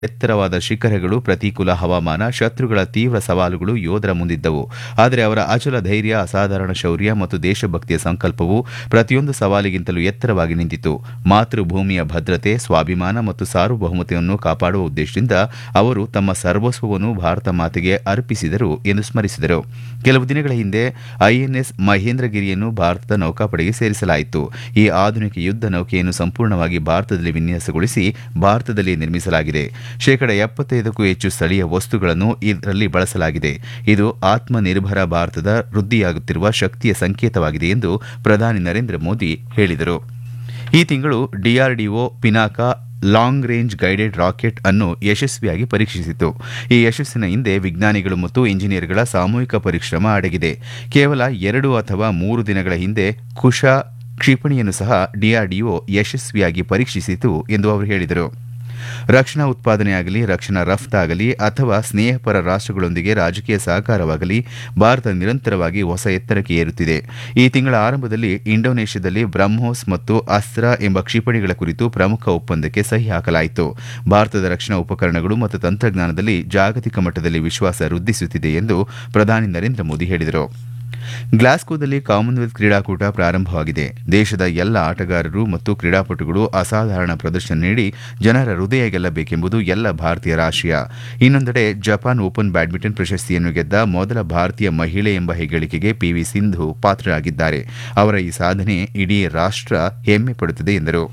ಎತ್ತರವಾದ ಶಿಖರಗಳು ಪ್ರತಿಕೂಲ ಹವಾಮಾನ ಶತ್ರುಗಳ ತೀವ್ರ ಸವಾಲುಗಳು ಯೋಧರ ಮುಂದಿದ್ದವು ಆದರೆ ಅವರ ಅಚಲ ಧೈರ್ಯ ಅಸಾಧಾರಣ ಶೌರ್ಯ ಮತ್ತು ದೇಶಭಕ್ತಿಯ ಸಂಕಲ್ಪವು ಪ್ರತಿಯೊಂದು ಸವಾಲಿಗಿಂತಲೂ ಎತ್ತರವಾಗಿ ನಿಂತಿತು ಮಾತೃಭೂಮಿಯ ಭದ್ರತೆ ಸ್ವಾಭಿಮಾನ ಮತ್ತು ಸಾರ್ವಭೌಮತೆಯನ್ನು ಕಾಪಾಡುವ ಉದ್ದೇಶದಿಂದ ಅವರು ತಮ್ಮ ಸರ್ವಸ್ವವನ್ನು ಭಾರತ ಮಾತೆಗೆ ಅರ್ಪಿಸಿದರು ಎಂದು ಸ್ಮರಿಸಿದರು ಕೆಲವು ದಿನಗಳ ಹಿಂದೆ ಐಎನ್ಎಸ್ ಮಹೇಂದ್ರಗಿರಿಯನ್ನು ಭಾರತದ ನೌಕಾಪಡೆಗೆ ಸೇರಿಸಲಾಯಿತು ಈ ಆಧುನಿಕ ಯುದ್ಧ ನೌಕೆಯನ್ನು ಸಂಪೂರ್ಣವಾಗಿ ಭಾರತದಲ್ಲಿ ವಿನ್ಯಾಸಗೊಳಿಸಿ ಭಾರತದಲ್ಲಿ ನಿರ್ಮಿಸಲಾಗಿದೆ ಶೇಕಡ ಎಪ್ಪತ್ತೈದಕ್ಕೂ ಹೆಚ್ಚು ಸ್ಥಳೀಯ ವಸ್ತುಗಳನ್ನು ಇದರಲ್ಲಿ ಬಳಸಲಾಗಿದೆ ಇದು ಆತ್ಮನಿರ್ಭರ ಭಾರತದ ವೃದ್ಧಿಯಾಗುತ್ತಿರುವ ಶಕ್ತಿಯ ಸಂಕೇತವಾಗಿದೆ ಎಂದು ಪ್ರಧಾನಿ ನರೇಂದ್ರ ಮೋದಿ ಹೇಳಿದರು ಈ ತಿಂಗಳು DRDO Pinaka long range guided rocket ಅನ್ನು ಯಶಸ್ವಿಯಾಗಿ ಪರೀಕ್ಷಿಸಿತು ಈ ಯಶಸ್ಸಿನ ಹಿಂದೆ ವಿಜ್ಞಾನಿಗಳು ಮತ್ತು ಇಂಜಿನಿಯರ್ಗಳ ಸಾಮೂಹಿಕ ಪರಿಶ್ರಮ ಅಡಗಿದೆ ಕೇವಲ ಎರಡು ಅಥವಾ ಮೂರು ದಿನಗಳ ಹಿಂದೆ ಕುಶ ಕ್ಷಿಪಣಿಯನ್ನು ಸಹ ಡಿಆರ್ಡಿಒ ಯಶಸ್ವಿಯಾಗಿ ಪರೀಕ್ಷಿಸಿತು ಎಂದು ಅವರು ಹೇಳಿದರು ರಕ್ಷಣಾ ಉತ್ಪಾದನೆಯಾಗಲಿ ರಕ್ಷಣಾ ರಫ್ತಾಗಲಿ ಅಥವಾ ಸ್ನೇಹಪರ ರಾಷ್ಟಗಳೊಂದಿಗೆ ರಾಜಕೀಯ ಸಹಕಾರವಾಗಲಿ ಭಾರತ ನಿರಂತರವಾಗಿ ಹೊಸ ಎತ್ತರಕ್ಕೆ ಏರುತ್ತಿದೆ ಈ ತಿಂಗಳ ಆರಂಭದಲ್ಲಿ ಇಂಡೋನೇಷ್ಯಾದಲ್ಲಿ ಬ್ರಹ್ಮೋಸ್ ಮತ್ತು ಅಸ್ತ್ರ ಎಂಬ ಕ್ಷಿಪಣಿಗಳ ಕುರಿತು ಪ್ರಮುಖ ಒಪ್ಪಂದಕ್ಕೆ ಸಹಿ ಹಾಕಲಾಯಿತು ಭಾರತದ ರಕ್ಷಣಾ ಉಪಕರಣಗಳು ಮತ್ತು ತಂತ್ರಜ್ಞಾನದಲ್ಲಿ ಜಾಗತಿಕ ಮಟ್ಟದಲ್ಲಿ ವಿಶ್ವಾಸ ವೃದ್ಧಿಸುತ್ತಿದೆ ಎಂದು ಪ್ರಧಾನಿ ನರೇಂದ್ರ ಮೋದಿ ಹೇಳಿದರು ಗ್ಲಾಸ್ಕೋದಲ್ಲಿ ಕಾಮನ್ವೆಲ್ತ್ ಕ್ರೀಡಾಕೂಟ ಪ್ರಾರಂಭವಾಗಿದೆ ದೇಶದ ಎಲ್ಲ ಆಟಗಾರರು ಮತ್ತು ಕ್ರೀಡಾಪಟುಗಳು ಅಸಾಧಾರಣ ಪ್ರದರ್ಶನ ನೀಡಿ ಜನರ ಹೃದಯ ಗೆಲ್ಲಬೇಕೆಂಬುದು ಎಲ್ಲ ಭಾರತೀಯರ ಆಶಯ ಇನ್ನೊಂದೆಡೆ ಜಪಾನ್ ಓಪನ್ ಬ್ಯಾಡ್ಮಿಂಟನ್ ಪ್ರಶಸ್ತಿಯನ್ನು ಗೆದ್ದ ಮೊದಲ ಭಾರತೀಯ ಮಹಿಳೆ ಎಂಬ ಹೆಗ್ಗಳಿಕೆಗೆ ಪಿವಿ ಸಿಂಧು ಪಾತ್ರರಾಗಿದ್ದಾರೆ ಅವರ ಈ ಸಾಧನೆ ಇಡೀ ರಾಷ್ಟ ಹೆಮ್ಮೆ ಪಡುತ್ತದೆ ಎಂದರು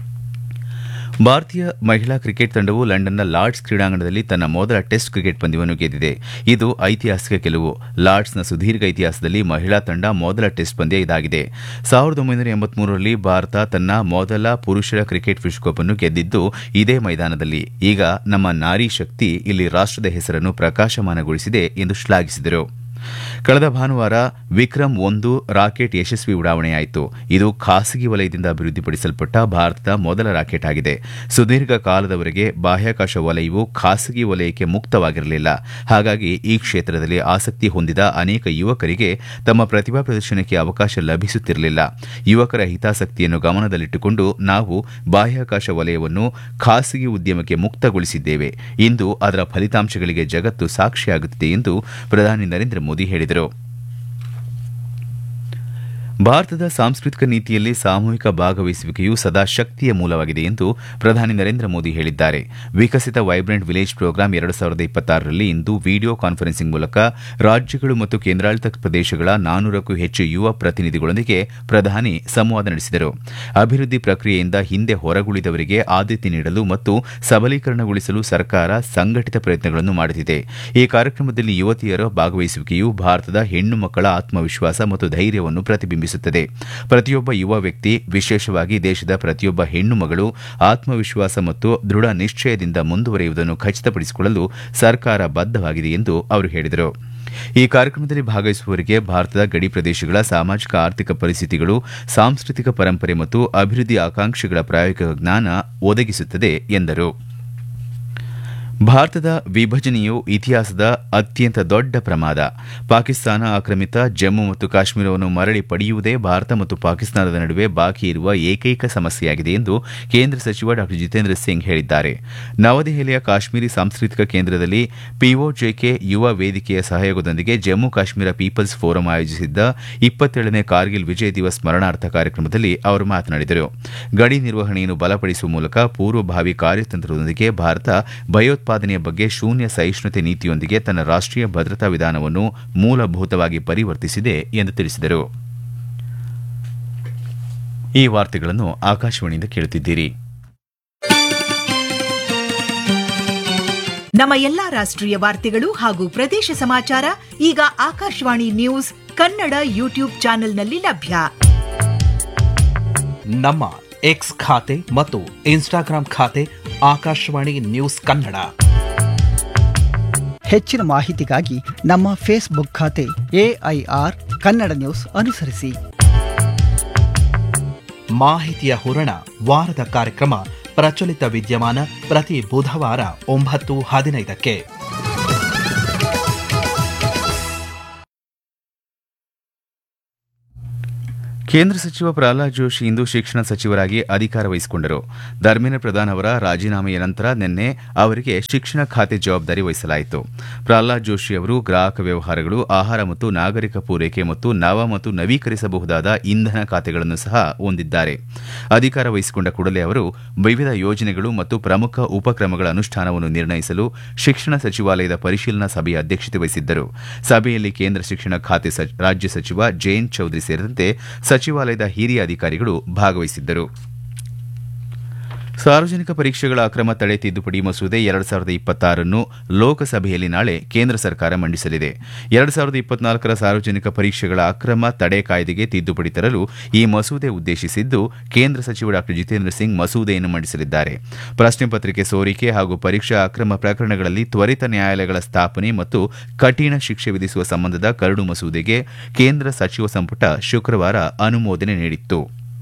ಭಾರತೀಯ ಮಹಿಳಾ ಕ್ರಿಕೆಟ್ ತಂಡವು ಲಂಡನ್ನ ಲಾರ್ಡ್ಸ್ ಕ್ರೀಡಾಂಗಣದಲ್ಲಿ ತನ್ನ ಮೊದಲ ಟೆಸ್ಟ್ ಕ್ರಿಕೆಟ್ ಪಂದ್ಯವನ್ನು ಗೆದ್ದಿದೆ ಇದು ಐತಿಹಾಸಿಕ ಗೆಲುವು ಲಾರ್ಡ್ಸ್ನ ಸುದೀರ್ಘ ಇತಿಹಾಸದಲ್ಲಿ ಮಹಿಳಾ ತಂಡ ಮೊದಲ ಟೆಸ್ಟ್ ಪಂದ್ಯ ಇದಾಗಿದೆ ಸಾವಿರದ ಒಂಬೈನೂರ ಎಂಬತ್ಮೂರರಲ್ಲಿ ಭಾರತ ತನ್ನ ಮೊದಲ ಪುರುಷರ ಕ್ರಿಕೆಟ್ ವಿಶ್ವಕಪ್ ಅನ್ನು ಗೆದ್ದಿದ್ದು ಇದೇ ಮೈದಾನದಲ್ಲಿ ಈಗ ನಮ್ಮ ನಾರಿ ಶಕ್ತಿ ಇಲ್ಲಿ ರಾಷ್ಟದ ಹೆಸರನ್ನು ಪ್ರಕಾಶಮಾನಗೊಳಿಸಿದೆ ಎಂದು ಶ್ಲಾಘಿಸಿದರು ಕಳೆದ ಭಾನುವಾರ ವಿಕ್ರಮ್ ಒಂದು ರಾಕೆಟ್ ಯಶಸ್ವಿ ಉಡಾವಣೆಯಾಯಿತು ಇದು ಖಾಸಗಿ ವಲಯದಿಂದ ಅಭಿವೃದ್ಧಿಪಡಿಸಲ್ಪಟ್ಟ ಭಾರತದ ಮೊದಲ ರಾಕೆಟ್ ಆಗಿದೆ ಸುದೀರ್ಘ ಕಾಲದವರೆಗೆ ಬಾಹ್ಯಾಕಾಶ ವಲಯವು ಖಾಸಗಿ ವಲಯಕ್ಕೆ ಮುಕ್ತವಾಗಿರಲಿಲ್ಲ ಹಾಗಾಗಿ ಈ ಕ್ಷೇತ್ರದಲ್ಲಿ ಆಸಕ್ತಿ ಹೊಂದಿದ ಅನೇಕ ಯುವಕರಿಗೆ ತಮ್ಮ ಪ್ರತಿಭಾ ಪ್ರದರ್ಶನಕ್ಕೆ ಅವಕಾಶ ಲಭಿಸುತ್ತಿರಲಿಲ್ಲ ಯುವಕರ ಹಿತಾಸಕ್ತಿಯನ್ನು ಗಮನದಲ್ಲಿಟ್ಟುಕೊಂಡು ನಾವು ಬಾಹ್ಯಾಕಾಶ ವಲಯವನ್ನು ಖಾಸಗಿ ಉದ್ಯಮಕ್ಕೆ ಮುಕ್ತಗೊಳಿಸಿದ್ದೇವೆ ಇಂದು ಅದರ ಫಲಿತಾಂಶಗಳಿಗೆ ಜಗತ್ತು ಸಾಕ್ಷಿಯಾಗುತ್ತಿದೆ ಎಂದು ಪ್ರಧಾನಿ ನರೇಂದ್ರ ಮೋದಿ ಹೇಳಿದರು ಭಾರತದ ಸಾಂಸ್ಕೃತಿಕ ನೀತಿಯಲ್ಲಿ ಸಾಮೂಹಿಕ ಭಾಗವಹಿಸುವಿಕೆಯು ಸದಾ ಶಕ್ತಿಯ ಮೂಲವಾಗಿದೆ ಎಂದು ಪ್ರಧಾನಿ ನರೇಂದ್ರ ಮೋದಿ ಹೇಳಿದ್ದಾರೆ ವಿಕಸಿತ ವೈಬ್ರೆಂಟ್ ವಿಲೇಜ್ ಪ್ರೋಗ್ರಾಂ ಎರಡು ಸಾವಿರದ ಇಪ್ಪತ್ತಾರರಲ್ಲಿ ಇಂದು ವಿಡಿಯೋ ಕಾನ್ಫರೆನ್ಸಿಂಗ್ ಮೂಲಕ ರಾಜ್ಯಗಳು ಮತ್ತು ಕೇಂದ್ರಾಡಳಿತ ಪ್ರದೇಶಗಳ ನಾನೂರಕ್ಕೂ ಹೆಚ್ಚು ಯುವ ಪ್ರತಿನಿಧಿಗಳೊಂದಿಗೆ ಪ್ರಧಾನಿ ಸಂವಾದ ನಡೆಸಿದರು ಅಭಿವೃದ್ಧಿ ಪ್ರಕ್ರಿಯೆಯಿಂದ ಹಿಂದೆ ಹೊರಗುಳಿದವರಿಗೆ ಆದ್ಯತೆ ನೀಡಲು ಮತ್ತು ಸಬಲೀಕರಣಗೊಳಿಸಲು ಸರ್ಕಾರ ಸಂಘಟಿತ ಪ್ರಯತ್ನಗಳನ್ನು ಮಾಡುತ್ತಿದೆ ಈ ಕಾರ್ಯಕ್ರಮದಲ್ಲಿ ಯುವತಿಯರ ಭಾಗವಹಿಸುವಿಕೆಯು ಭಾರತದ ಹೆಣ್ಣು ಮಕ್ಕಳ ಆತ್ಮವಿಶ್ವಾಸ ಮತ್ತು ಧೈರ್ಯವನ್ನು ಪ್ರತಿಬಿಂಬಿಸುತ್ತದೆ ಪ್ರತಿಯೊಬ್ಬ ಯುವ ವ್ಯಕ್ತಿ ವಿಶೇಷವಾಗಿ ದೇಶದ ಪ್ರತಿಯೊಬ್ಬ ಹೆಣ್ಣು ಮಗಳು ಆತ್ಮವಿಶ್ವಾಸ ಮತ್ತು ದೃಢ ನಿಶ್ಚಯದಿಂದ ಮುಂದುವರಿಯುವುದನ್ನು ಖಚಿತಪಡಿಸಿಕೊಳ್ಳಲು ಸರ್ಕಾರ ಬದ್ದವಾಗಿದೆ ಎಂದು ಅವರು ಹೇಳಿದರು ಈ ಕಾರ್ಯಕ್ರಮದಲ್ಲಿ ಭಾಗವಹಿಸುವವರಿಗೆ ಭಾರತದ ಗಡಿ ಪ್ರದೇಶಗಳ ಸಾಮಾಜಿಕ ಆರ್ಥಿಕ ಪರಿಸ್ಥಿತಿಗಳು ಸಾಂಸ್ಕೃತಿಕ ಪರಂಪರೆ ಮತ್ತು ಅಭಿವೃದ್ಧಿ ಆಕಾಂಕ್ಷೆಗಳ ಪ್ರಾಯೋಗಿಕ ಜ್ಞಾನ ಒದಗಿಸುತ್ತದೆ ಎಂದರು ಭಾರತದ ವಿಭಜನೆಯು ಇತಿಹಾಸದ ಅತ್ಯಂತ ದೊಡ್ಡ ಪ್ರಮಾದ ಪಾಕಿಸ್ತಾನ ಆಕ್ರಮಿತ ಜಮ್ಮು ಮತ್ತು ಕಾಶ್ಮೀರವನ್ನು ಮರಳಿ ಪಡೆಯುವುದೇ ಭಾರತ ಮತ್ತು ಪಾಕಿಸ್ತಾನದ ನಡುವೆ ಬಾಕಿ ಇರುವ ಏಕೈಕ ಸಮಸ್ಯೆಯಾಗಿದೆ ಎಂದು ಕೇಂದ್ರ ಸಚಿವ ಡಾ ಜಿತೇಂದ್ರ ಸಿಂಗ್ ಹೇಳಿದ್ದಾರೆ ನವದೆಹಲಿಯ ಕಾಶ್ಮೀರಿ ಸಾಂಸ್ಕೃತಿಕ ಕೇಂದ್ರದಲ್ಲಿ ಪಿಒಜೆಕೆ ಯುವ ವೇದಿಕೆಯ ಸಹಯೋಗದೊಂದಿಗೆ ಜಮ್ಮು ಕಾಶ್ಮೀರ ಪೀಪಲ್ಸ್ ಫೋರಂ ಆಯೋಜಿಸಿದ್ದ ಇಪ್ಪತ್ತೇಳನೇ ಕಾರ್ಗಿಲ್ ವಿಜಯ್ ದಿವಸ್ ಸ್ಮರಣಾರ್ಥ ಕಾರ್ಯಕ್ರಮದಲ್ಲಿ ಅವರು ಮಾತನಾಡಿದರು ಗಡಿ ನಿರ್ವಹಣೆಯನ್ನು ಬಲಪಡಿಸುವ ಮೂಲಕ ಪೂರ್ವಭಾವಿ ಕಾರ್ಯತಂತ್ರದೊಂದಿಗೆ ಭಾರತ ಭಯೋತ್ಪಾದನೆಯ ಬಗ್ಗೆ ಶೂನ್ಯ ಸಹಿಷ್ಣುತೆ ನೀತಿಯೊಂದಿಗೆ ತನ್ನ ರಾಷ್ಟೀಯ ಭದ್ರತಾ ವಿಧಾನವನ್ನು ಮೂಲಭೂತವಾಗಿ ಪರಿವರ್ತಿಸಿದೆ ಎಂದು ತಿಳಿಸಿದರು ಈ ವಾರ್ತೆಗಳನ್ನು ಆಕಾಶವಾಣಿಯಿಂದ ಕೇಳುತ್ತಿದ್ದೀರಿ ನಮ್ಮ ಎಲ್ಲಾ ರಾಷ್ಟ್ರೀಯ ವಾರ್ತೆಗಳು ಹಾಗೂ ಪ್ರದೇಶ ಸಮಾಚಾರ ಈಗ ಆಕಾಶವಾಣಿ ನ್ಯೂಸ್ ಕನ್ನಡ ಯೂಟ್ಯೂಬ್ ಚಾನೆಲ್ನಲ್ಲಿ ಲಭ್ಯ ನಮ್ಮ ಎಕ್ಸ್ ಖಾತೆ ಮತ್ತು ಇನ್ಸ್ಟಾಗ್ರಾಂ ಖಾತೆ ಆಕಾಶವಾಣಿ ನ್ಯೂಸ್ ಕನ್ನಡ ಹೆಚ್ಚಿನ ಮಾಹಿತಿಗಾಗಿ ನಮ್ಮ ಫೇಸ್ಬುಕ್ ಖಾತೆ ಎಐಆರ್ ಕನ್ನಡ ನ್ಯೂಸ್ ಅನುಸರಿಸಿ ಮಾಹಿತಿಯ ಹೂರಣ ವಾರದ ಕಾರ್ಯಕ್ರಮ ಪ್ರಚಲಿತ ವಿದ್ಯಮಾನ ಪ್ರತಿ ಬುಧವಾರ ಒಂಬತ್ತು ಹದಿನೈದಕ್ಕೆ ಕೇಂದ್ರ ಸಚಿವ ಪ್ರಹ್ಲಾದ್ ಜೋಶಿ ಇಂದು ಶಿಕ್ಷಣ ಸಚಿವರಾಗಿ ಅಧಿಕಾರ ವಹಿಸಿಕೊಂಡರು ಧರ್ಮೇಂದ್ರ ಪ್ರಧಾನ್ ಅವರ ರಾಜೀನಾಮೆಯ ನಂತರ ನಿನ್ನೆ ಅವರಿಗೆ ಶಿಕ್ಷಣ ಖಾತೆ ಜವಾಬ್ದಾರಿ ವಹಿಸಲಾಯಿತು ಪ್ರಹ್ಲಾದ್ ಜೋಶಿ ಅವರು ಗ್ರಾಹಕ ವ್ಯವಹಾರಗಳು ಆಹಾರ ಮತ್ತು ನಾಗರಿಕ ಪೂರೈಕೆ ಮತ್ತು ನವ ಮತ್ತು ನವೀಕರಿಸಬಹುದಾದ ಇಂಧನ ಖಾತೆಗಳನ್ನು ಸಹ ಹೊಂದಿದ್ದಾರೆ ಅಧಿಕಾರ ವಹಿಸಿಕೊಂಡ ಕೂಡಲೇ ಅವರು ವಿವಿಧ ಯೋಜನೆಗಳು ಮತ್ತು ಪ್ರಮುಖ ಉಪಕ್ರಮಗಳ ಅನುಷ್ಠಾನವನ್ನು ನಿರ್ಣಯಿಸಲು ಶಿಕ್ಷಣ ಸಚಿವಾಲಯದ ಪರಿಶೀಲನಾ ಸಭೆಯ ಅಧ್ಯಕ್ಷತೆ ವಹಿಸಿದ್ದರು ಸಭೆಯಲ್ಲಿ ಕೇಂದ್ರ ಶಿಕ್ಷಣ ಖಾತೆ ರಾಜ್ಯ ಸಚಿವ ಜಯಂತ್ ಚೌಧರಿ ಸೇರಿದಂತೆ ಸಚಿವಾಲಯದ ಹಿರಿಯ ಅಧಿಕಾರಿಗಳು ಭಾಗವಹಿಸಿದ್ದರು ಸಾರ್ವಜನಿಕ ಪರೀಕ್ಷೆಗಳ ಅಕ್ರಮ ತಡೆ ತಿದ್ದುಪಡಿ ಮಸೂದೆ ಎರಡು ಸಾವಿರದ ಇಪ್ಪತ್ತಾರನ್ನು ಲೋಕಸಭೆಯಲ್ಲಿ ನಾಳೆ ಕೇಂದ್ರ ಸರ್ಕಾರ ಮಂಡಿಸಲಿದೆ ಎರಡು ಸಾವಿರದ ಇಪ್ಪತ್ನಾಲ್ಕರ ಸಾರ್ವಜನಿಕ ಪರೀಕ್ಷೆಗಳ ಅಕ್ರಮ ತಡೆ ಕಾಯ್ದೆಗೆ ತಿದ್ದುಪಡಿ ತರಲು ಈ ಮಸೂದೆ ಉದ್ದೇಶಿಸಿದ್ದು ಕೇಂದ್ರ ಸಚಿವ ಡಾ ಜಿತೇಂದ್ರ ಸಿಂಗ್ ಮಸೂದೆಯನ್ನು ಮಂಡಿಸಲಿದ್ದಾರೆ ಪ್ರಶ್ನೆ ಪತ್ರಿಕೆ ಸೋರಿಕೆ ಹಾಗೂ ಪರೀಕ್ಷಾ ಅಕ್ರಮ ಪ್ರಕರಣಗಳಲ್ಲಿ ತ್ವರಿತ ನ್ಯಾಯಾಲಯಗಳ ಸ್ಥಾಪನೆ ಮತ್ತು ಕಠಿಣ ಶಿಕ್ಷೆ ವಿಧಿಸುವ ಸಂಬಂಧದ ಕರಡು ಮಸೂದೆಗೆ ಕೇಂದ್ರ ಸಚಿವ ಸಂಪುಟ ಶುಕ್ರವಾರ ಅನುಮೋದನೆ ನೀಡಿತ್ತು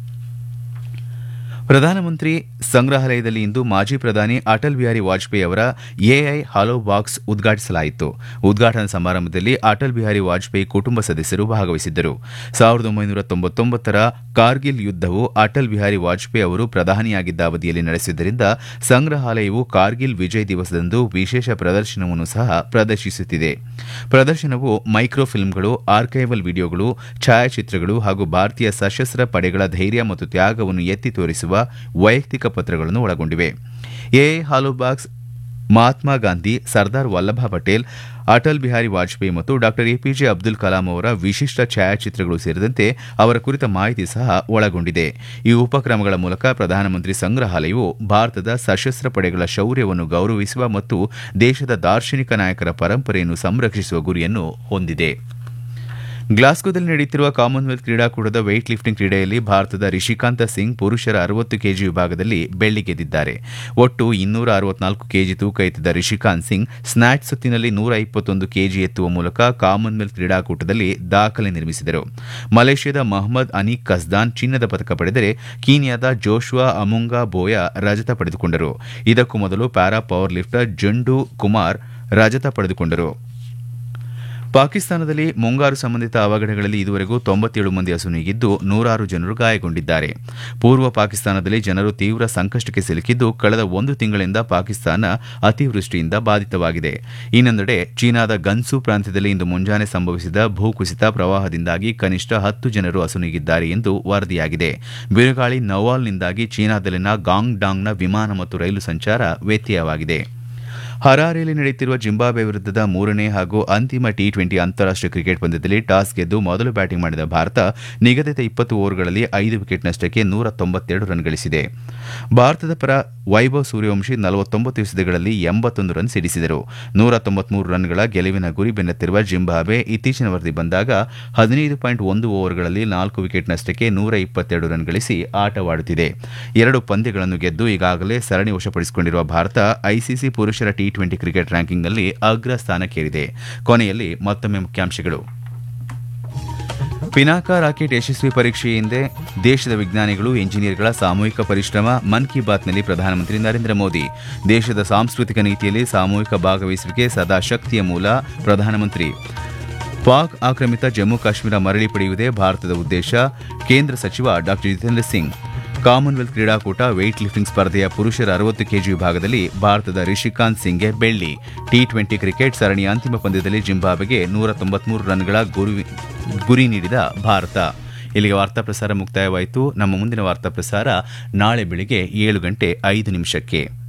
ಪ್ರಧಾನಮಂತ್ರಿ ಸಂಗ್ರಹಾಲಯದಲ್ಲಿ ಇಂದು ಮಾಜಿ ಪ್ರಧಾನಿ ಅಟಲ್ ಬಿಹಾರಿ ವಾಜಪೇಯಿ ಅವರ ಎಐ ಹಾಲೋ ಬಾಕ್ಸ್ ಉದ್ಘಾಟಿಸಲಾಯಿತು ಉದ್ಘಾಟನಾ ಸಮಾರಂಭದಲ್ಲಿ ಅಟಲ್ ಬಿಹಾರಿ ವಾಜಪೇಯಿ ಕುಟುಂಬ ಸದಸ್ಯರು ಭಾಗವಹಿಸಿದ್ದರು ಸಾವಿರದ ಒಂಬೈನೂರ ತೊಂಬತ್ತೊಂಬತ್ತರ ಕಾರ್ಗಿಲ್ ಯುದ್ದವು ಅಟಲ್ ಬಿಹಾರಿ ವಾಜಪೇಯಿ ಅವರು ಪ್ರಧಾನಿಯಾಗಿದ್ದ ಅವಧಿಯಲ್ಲಿ ನಡೆಸಿದ್ದರಿಂದ ಸಂಗ್ರಹಾಲಯವು ಕಾರ್ಗಿಲ್ ವಿಜಯ್ ದಿವಸದಂದು ವಿಶೇಷ ಪ್ರದರ್ಶನವನ್ನು ಸಹ ಪ್ರದರ್ಶಿಸುತ್ತಿದೆ ಪ್ರದರ್ಶನವು ಮೈಕ್ರೋ ಫಿಲ್ಮ್ಗಳು ಆರ್ಕೈವಲ್ ವಿಡಿಯೋಗಳು ಛಾಯಾಚಿತ್ರಗಳು ಹಾಗೂ ಭಾರತೀಯ ಸಶಸ್ತ್ರ ಪಡೆಗಳ ಧೈರ್ಯ ಮತ್ತು ತ್ಯಾಗವನ್ನು ಎತ್ತಿ ತೋರಿಸುವ ವೈಯಕ್ತಿಕ ಪತ್ರಗಳನ್ನು ಒಳಗೊಂಡಿವೆ ಎಐ ಹಾಲೋಬಾಕ್ಸ್ ಮಹಾತ್ಮ ಗಾಂಧಿ ಸರ್ದಾರ್ ವಲ್ಲಭ ಪಟೇಲ್ ಅಟಲ್ ಬಿಹಾರಿ ವಾಜಪೇಯಿ ಮತ್ತು ಡಾ ಎಪಿಜೆ ಅಬ್ದುಲ್ ಕಲಾಂ ಅವರ ವಿಶಿಷ್ಟ ಛಾಯಾಚಿತ್ರಗಳು ಸೇರಿದಂತೆ ಅವರ ಕುರಿತ ಮಾಹಿತಿ ಸಹ ಒಳಗೊಂಡಿದೆ ಈ ಉಪಕ್ರಮಗಳ ಮೂಲಕ ಪ್ರಧಾನಮಂತ್ರಿ ಸಂಗ್ರಹಾಲಯವು ಭಾರತದ ಸಶಸ್ತ್ರ ಪಡೆಗಳ ಶೌರ್ಯವನ್ನು ಗೌರವಿಸುವ ಮತ್ತು ದೇಶದ ದಾರ್ಶನಿಕ ನಾಯಕರ ಪರಂಪರೆಯನ್ನು ಸಂರಕ್ಷಿಸುವ ಗುರಿಯನ್ನು ಹೊಂದಿದೆ ಗ್ಲಾಸ್ಗೋದಲ್ಲಿ ನಡೆಯುತ್ತಿರುವ ಕಾಮನ್ವೆಲ್ತ್ ಕ್ರೀಡಾಕೂಟದ ವೆಯ್ಟ್ ಲಿಫ್ಟಿಂಗ್ ಕ್ರೀಡೆಯಲ್ಲಿ ಭಾರತದ ರಿಷಿಕಾಂತ ಸಿಂಗ್ ಪುರುಷರ ಅರವತ್ತು ಕೆಜಿ ವಿಭಾಗದಲ್ಲಿ ಬೆಳ್ಳಿ ಗೆದ್ದಿದ್ದಾರೆ ಒಟ್ಟು ಇನ್ನೂರ ಅರವತ್ನಾಲ್ಕು ಕೆಜಿ ತೂಕ ಎತ್ತಿದ ರಿಷಿಕಾಂತ್ ಸಿಂಗ್ ಸ್ನ್ಯಾಚ್ ಸುತ್ತಿನಲ್ಲಿ ನೂರ ಇಪ್ಪತ್ತೊಂದು ಕೆಜಿ ಎತ್ತುವ ಮೂಲಕ ಕಾಮನ್ವೆಲ್ತ್ ಕ್ರೀಡಾಕೂಟದಲ್ಲಿ ದಾಖಲೆ ನಿರ್ಮಿಸಿದರು ಮಲೇಷ್ಯಾದ ಮಹಮ್ಮದ್ ಅನೀಕ್ ಕಸ್ದಾನ್ ಚಿನ್ನದ ಪದಕ ಪಡೆದರೆ ಕೀನ್ಯಾದ ಜೋಶ್ವಾ ಅಮುಂಗಾ ಬೋಯಾ ರಜತ ಪಡೆದುಕೊಂಡರು ಇದಕ್ಕೂ ಮೊದಲು para power lifter Jandu Kumar ರಜತ ಪಡೆದುಕೊಂಡರು ಪಾಕಿಸ್ತಾನದಲ್ಲಿ ಮುಂಗಾರು ಸಂಬಂಧಿತ ಅವಘಡಗಳಲ್ಲಿ ಇದುವರೆಗೂ ತೊಂಬತ್ತೇಳು ಮಂದಿ ಅಸುನೀಗಿದ್ದು ನೂರಾರು ಜನರು ಗಾಯಗೊಂಡಿದ್ದಾರೆ ಪೂರ್ವ ಪಾಕಿಸ್ತಾನದಲ್ಲಿ ಜನರು ತೀವ್ರ ಸಂಕಷ್ಟಕ್ಕೆ ಸಿಲುಕಿದ್ದು ಕಳೆದ ಒಂದು ತಿಂಗಳಿಂದ ಪಾಕಿಸ್ತಾನ ಅತಿವೃಷ್ಟಿಯಿಂದ ಬಾಧಿತವಾಗಿದೆ ಇನ್ನೊಂದೆಡೆ ಚೀನಾದ ಗನ್ಸು ಪ್ರಾಂತ್ಯದಲ್ಲಿ ಇಂದು ಮುಂಜಾನೆ ಸಂಭವಿಸಿದ ಭೂಕುಸಿತ ಪ್ರವಾಹದಿಂದಾಗಿ ಕನಿಷ್ಠ ಹತ್ತು ಜನರು ಅಸುನೀಗಿದ್ದಾರೆ ಎಂದು ವರದಿಯಾಗಿದೆ ಬಿರುಗಾಳಿ ನವಾಲ್ನಿಂದಾಗಿ ಚೀನಾದಲ್ಲಿನ ಗಾಂಗ್ಡಾಂಗ್ನ ವಿಮಾನ ಮತ್ತು ರೈಲು ಸಂಚಾರ ವ್ಯತ್ಯಯವಾಗಿದೆ ಹರಾರೆಯಲ್ಲಿ ನಡೆಯುತ್ತಿರುವ ಜಿಂಬಾಬ್ವೆ ವಿರುದ್ಧದ ಮೂರನೇ ಹಾಗೂ ಅಂತಿಮ ಟಿ ಟ್ವೆಂಟಿ ಅಂತಾರಾಷ್ಟೀಯ ಕ್ರಿಕೆಟ್ ಪಂದ್ಯದಲ್ಲಿ ಟಾಸ್ ಗೆದ್ದು ಮೊದಲು ಬ್ಯಾಟಿಂಗ್ ಮಾಡಿದ ಭಾರತ ನಿಗದಿತ ಇಪ್ಪತ್ತು ಓವರ್ಗಳಲ್ಲಿ ಐದು ವಿಕೆಟ್ ನಷ್ಟಕ್ಕೆ ನೂರ ತೊಂಬತ್ತೆರಡು ರನ್ ಗಳಿಸಿದೆ ಭಾರತದ ಪರ ವೈಭವ್ ಸೂರ್ಯವಂಶಿ ನಲವತ್ತೊಂಬತ್ತು ಎಸೆತಗಳಲ್ಲಿ ಎಂಬತ್ತೊಂದು ರನ್ ಸಿಡಿಸಿದರು ನೂರ ತೊಂಬತ್ಮೂರು ರನ್ಗಳ ಗೆಲುವಿನ ಗುರಿ ಬೆನ್ನತ್ತಿರುವ ಜಿಂಬಾಬ್ವೆ ಇತ್ತೀಚಿನ ವರದಿ ಬಂದಾಗ ಹದಿನೈದು ಪಾಯಿಂಟ್ ಒಂದು ಓವರ್ಗಳಲ್ಲಿ ನಾಲ್ಕು ವಿಕೆಟ್ ನಷ್ಟಕ್ಕೆ ನೂರ ಇಪ್ಪತ್ತೆರಡು ರನ್ ಗಳಿಸಿ ಆಟವಾಡುತ್ತಿದೆ ಎರಡು ಪಂದ್ಯಗಳನ್ನು ಗೆದ್ದು ಈಗಾಗಲೇ ಸರಣಿ ವಶಪಡಿಸಿಕೊಂಡಿರುವ ಭಾರತ ಐಸಿಸಿ ಪುರುಷರ ಟಿ ಟ್ವೆಂಟಿ ಕ್ರಿಕೆಟ್ ರ್ಯಾಂಕಿಂಗ್ನಲ್ಲಿ ಅಗ್ರ ಸ್ಥಾನಕ್ಕೇರಿದೆ ಕೊನೆಯಲ್ಲಿ ಮತ್ತೊಮ್ಮೆ ಮುಖ್ಯಾಂಶಗಳು ಪಿನಾಕ ರಾಕೆಟ್ ಯಶಸ್ವಿ ಪರೀಕ್ಷೆ ಹಿಂದೆ ದೇಶದ ವಿಜ್ಞಾನಿಗಳು ಎಂಜಿನಿಯರ್ಗಳ ಸಾಮೂಹಿಕ ಪರಿಶ್ರಮ ಮನ್ ಕಿ ಬಾತ್ನಲ್ಲಿ ಪ್ರಧಾನಮಂತ್ರಿ ನರೇಂದ್ರ ಮೋದಿ ದೇಶದ ಸಾಂಸ್ಕೃತಿಕ ನೀತಿಯಲ್ಲಿ ಸಾಮೂಹಿಕ ಭಾಗವಹಿಸುವಿಕೆ ಸದಾ ಶಕ್ತಿಯ ಮೂಲ ಪ್ರಧಾನಮಂತ್ರಿ ಪಾಕ್ ಆಕ್ರಮಿತ ಜಮ್ಮು ಕಾಶ್ಮೀರ ಮರಳಿ ಪಡೆಯುವುದೇ ಭಾರತದ ಉದ್ದೇಶ ಕೇಂದ್ರ ಸಚಿವ ಡಾ ಜಿತೇಂದ್ರ ಸಿಂಗ್ ಕಾಮನ್ವೆಲ್ತ್ ಕ್ರೀಡಾಕೂಟ ವೆಯ್ಟ್ ಲಿಫ್ಟಿಂಗ್ ಸ್ಪರ್ಧೆಯ ಪುರುಷರ ಅರವತ್ತು ಕೆಜಿ ವಿಭಾಗದಲ್ಲಿ ಭಾರತದ ರಿಷಿಕಾಂತ್ ಸಿಂಗ್ಗೆ ಬೆಳ್ಳಿ ಟಿ ಟ್ವೆಂಟಿ ಕ್ರಿಕೆಟ್ ಸರಣಿಯ ಅಂತಿಮ ಪಂದ್ಯದಲ್ಲಿ ಜಿಂಬಾಬ್ವೆಗೆ ನೂರ ತೊಂಬತ್ಮೂರು ರನ್ಗಳ ಗುರಿ ನೀಡಿದ ಭಾರತ ಇಲ್ಲಿಗೆ ವಾರ್ತಾ ಪ್ರಸಾರ ಮುಕ್ತಾಯವಾಯಿತು ನಮ್ಮ ಮುಂದಿನ ವಾರ್ತಾ ಪ್ರಸಾರ ನಾಳೆ ಬೆಳಿಗ್ಗೆ ಏಳು ಗಂಟೆ ಐದು ನಿಮಿಷಕ್ಕೆ